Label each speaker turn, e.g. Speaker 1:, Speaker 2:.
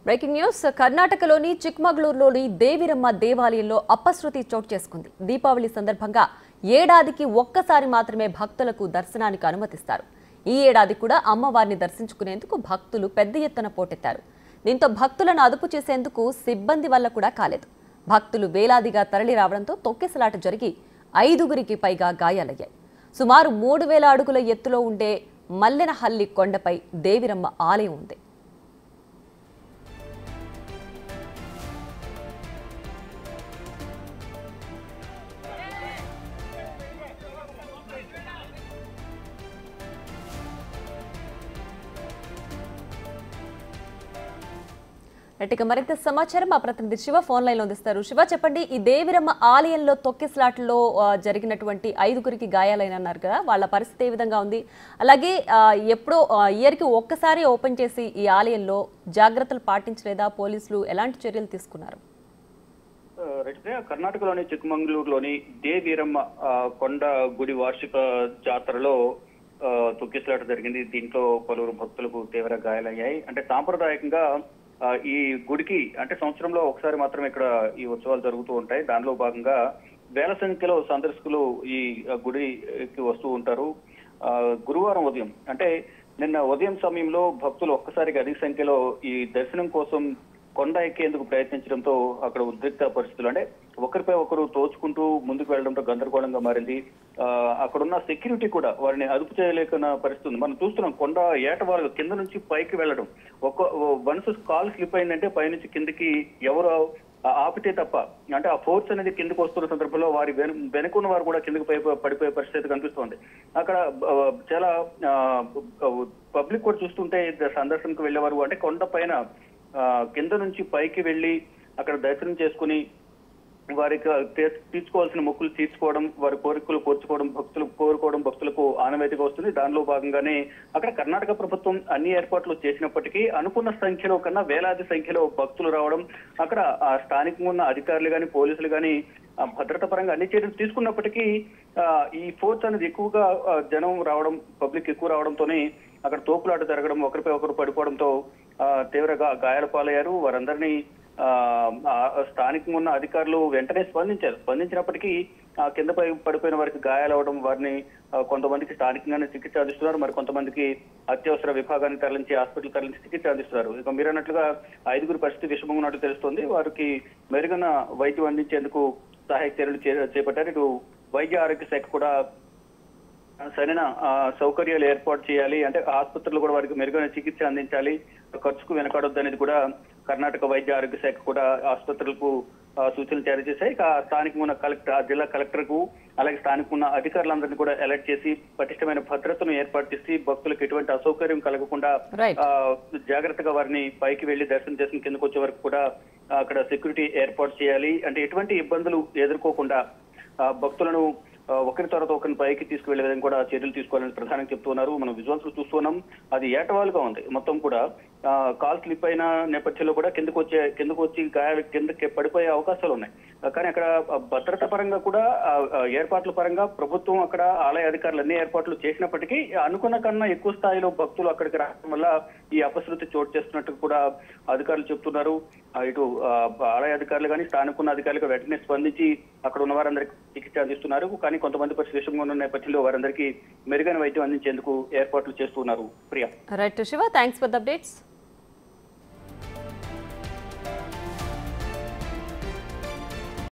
Speaker 1: breaking news కర్ణాటకలోని చిక్మగళూరులోని దేవిరమ్మ దేవాలయంలో అపశృతి చోటు చేసుకుంది దీపావళి సందర్భంగా ఏడాదికి ఒక్కసారి మాత్రమే భక్తులకు దర్శనానికి అనుమతిస్తారు ఈ ఏడాది కూడా అమ్మవారిని దర్శించుకునేందుకు భక్తులు పెద్ద ఎత్తున పోటెత్తారు దీంతో భక్తులను అదుపు చేసేందుకు సిబ్బంది వల్ల కూడా కాలేదు భక్తులు వేలాదిగా తరలి రావడంతో తొక్కిసలాట జరిగి ఐదుగురికి పైగా గాయాలయ్యాయి సుమారు మూడు వేల అడుగుల ఎత్తులో ఉండే మల్లెనహల్లి కొండపై దేవిరమ్మ ఆలయం ఉంది ఇక మరింత సమాచారం మా ప్రతినిధి శివ ఫోన్ లైన్ లో అందిస్తారు శివ చెప్పండి ఈ దేవిరమ్మ ఆలయంలో తొక్కిసలాట్లో ఆ, జరిగినటువంటి ఐదుగురికి గాయాలైన అన్నారు కదా వాళ్ళ పరిస్థితి ఏ విధంగా ఉంది అలాగే ఆ, ఎప్పుడో ఇయర్ కి ఒక్కసారి ఓపెన్ చేసి ఈ ఆలయంలో జాగ్రత్తలు పాటించలేదా పోలీసులు ఎలాంటి చర్యలు తీసుకున్నారు
Speaker 2: రచన కర్ణాటకలోని చిక్కమంగళూరులోని దే వీరమ్మ ఆ, కొండ గుడి వార్షిక జాతరలో ఆ, తొక్కిసలాట జరిగింది దీంట్లో పలువురు భక్తులకు తీవ్ర గాయాలయ్యాయి అంటే సాంప్రదాయకంగా ఆ, ఈ గుడికి అంటే సంవత్సరంలో ఒకసారి మాత్రమే ఇక్కడ ఈ ఉత్సవాలు జరుగుతూ ఉంటాయి దానిలో భాగంగా వేల సంఖ్యలో సందర్శకులు ఈ ఆ, గుడికి వస్తూ ఉంటారు ఆ, గురువారం ఉదయం అంటే నిన్న ఉదయం సమయంలో భక్తులు ఒక్కసారిగా అధిక సంఖ్యలో ఈ దర్శనం కోసం కొండ ఎక్కేందుకు ప్రయత్నించడంతో అక్కడ ఉద్రిక్త పరిస్థితులు అంటే ఒకరిపై ఒకరు తోచుకుంటూ ముందుకు వెళ్ళడంతో గందరగోళంగా మారింది ఆ, అక్కడున్న సెక్యూరిటీ కూడా వారిని అదుపు చేయలేకున్న పరిస్థితి ఉంది మనం చూస్తున్నాం కొండ ఏటవాళ్ళు కింద నుంచి పైకి వెళ్ళడం ఒక్క వన్స్ కాల్ స్లిప్ అయిందంటే పైనుంచి కిందకి ఎవరు ఆ- ఆపితే తప్ప అంటే ఆ ఫోర్స్ అనేది కిందకు వస్తున్న సందర్భంలో వారి వెను వెనుకున్న వారు కూడా కిందకి పై పడిపోయే పరిస్థితి కనిపిస్తోంది అక్కడ ఆ, చాలా పబ్లిక్ కూడా చూస్తుంటే సందర్శనకు వెళ్ళేవారు అంటే కొండ పైన ఆ, కింద నుంచి పైకి వెళ్ళి అక్కడ దర్శనం చేసుకుని వారికి తీ- తీర్చుకోవాల్సిన మొక్కులు తీర్చుకోవడం వారి కోరికలు కోర్చుకోవడం భక్తులు కోరుకోవడం భక్తులకు ఆనవాయితీగా వస్తుంది దానిలో భాగంగానే అక్కడ కర్ణాటక ప్రభుత్వం అన్ని ఏర్పాట్లు చేసినప్పటికీ అనుకున్న సంఖ్యలో కన్నా వేలాది సంఖ్యలో భక్తులు రావడం అక్కడ ఆ స్థానికంగా ఉన్న అధికారులు కానీ పోలీసులు కానీ భద్రత పరంగా అన్ని చర్యలు తీసుకున్నప్పటికీ ఆ, ఈ ఫోర్స్ అనేది ఎక్కువగా ఆ, జనం రావడం పబ్లిక్ ఎక్కువ రావడంతోనే అక్కడ తోపులాట జరగడం ఒకరిపై ఒకరు పడిపోవడంతో ఆ, తీవ్రంగా గాయాల పాలయ్యారు వారందరినీ ఆ, ఆ, స్థానికంగా ఉన్న అధికారులు వెంటనే స్పందించారు స్పందించినప్పటికీ ఆ కిందపై పడిపోయిన వారికి గాయాలవడం వారిని ఆ, కొంతమందికి స్థానికంగానే చికిత్స అందిస్తున్నారు మరి కొంతమందికి అత్యవసర విభాగానికి తరలించి హాస్పిటల్ తరలించి చికిత్స అందిస్తున్నారు ఇక మీరు అన్నట్లుగా ఐదుగురు పరిస్థితి విషమంగా ఉన్నట్టు తెలుస్తోంది వారికి మెరుగైన వైద్యం అందించేందుకు సహాయక చర్యలు చే- చేపట్టారు ఇటు వైద్య ఆరోగ్య శాఖ కూడా సరైన ఆ, సౌకర్యాలు ఏర్పాటు చేయాలి అంటే ఆసుపత్రులు కూడా వారికి మెరుగైన చికిత్స అందించాలి ఖర్చుకు వెనకాడొద్దు అనేది కూడా కర్ణాటక వైద్య ఆరోగ్య శాఖ కూడా ఆసుపత్రులకు ఆ, సూచనలు జారీ చేశాయి ఇక స్థానికంగా ఉన్న కలెక్టర్ ఆ జిల్లా కలెక్టర్ కు అలాగే స్థానికంగా ఉన్న అధికారులందరినీ కూడా అలర్ట్ చేసి పటిష్టమైన భద్రతను ఏర్పాటు చేసి భక్తులకు ఎటువంటి అసౌకర్యం కలగకుండా
Speaker 1: రైట్
Speaker 2: ఆ, జాగ్రత్తగా వారిని పైకి వెళ్లి దర్శనం చేసుకుని కిందకు వచ్చే వరకు కూడా ఆ, అక్కడ సెక్యూరిటీ ఏర్పాటు చేయాలి అంటే ఎటువంటి ఇబ్బందులు ఎదుర్కోకుండా ఆ, భక్తులను ఆ, ఒకరి తర్వాత ఒకరిని పైకి తీసుకువెళ్లే విధంగా కూడా చర్యలు తీసుకోవాలని ప్రధానంగా చెప్తున్నారు మనం విజువల్స్ చూస్తున్నాం అది ఏటవాలుగా ఉంది మొత్తం కూడా ఆ, కాల్ స్లిప్ అయిన నేపథ్యంలో కూడా కిందకు వచ్చే కిందకు వచ్చి గాయ కిందకి పడిపోయే అవకాశాలు ఉన్నాయి ఆ, కానీ అక్కడ ఆ, భద్రత పరంగా కూడా ఆ, ఆ, ఏర్పాట్ల పరంగా ప్రభుత్వం అక్కడ ఆలయ అధికారులు అన్ని ఏర్పాట్లు చేసినప్పటికీ అనుకున్న కన్నా ఎక్కువ స్థాయిలో భక్తులు అక్కడికి రావడం వల్ల ఈ అపశృతి చోటు చేస్తున్నట్టు కూడా అధికారులు చెప్తున్నారు ఆ, ఇటు ఆ, ఆలయ అధికారులు కానీ స్థానికున్న అధికారులు వెంటనే స్పందించి అక్కడ ఉన్న వారందరికీ చికిత్స అందిస్తున్నారు కానీ కొంతమంది పరిస్థితి విషయంగా ఉన్న నేపథ్యంలో వారందరికీ మెరుగైన వైద్యం అందించేందుకు ఏర్పాట్లు చేస్తున్నారు Priya
Speaker 1: right Shiva thanks for the updates